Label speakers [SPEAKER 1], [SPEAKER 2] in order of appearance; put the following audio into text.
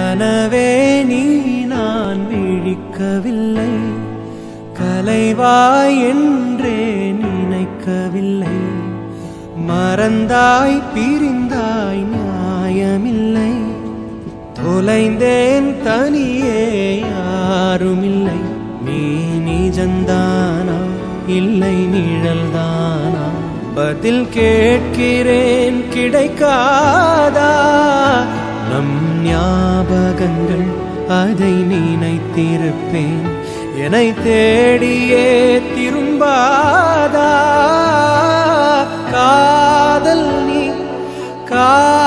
[SPEAKER 1] கனவே நீ நான் விழிக்கவில்லை கலைவாய் என்றே நினைக்கவில்லை மறந்தாய் பிரிந்தாய் நியாயமில்லை தொலைந்தேன் தனியே யாருமில்லை நீ நிஜந்தானா இல்லை நிழல்தானா பதில் கேட்கிறேன் கிடைக்காதா நம் ஞாபகங்கள் அதை நினைத்திருப்பேன் என்னை தேடியே திரும்பாதா காதல் நீ கா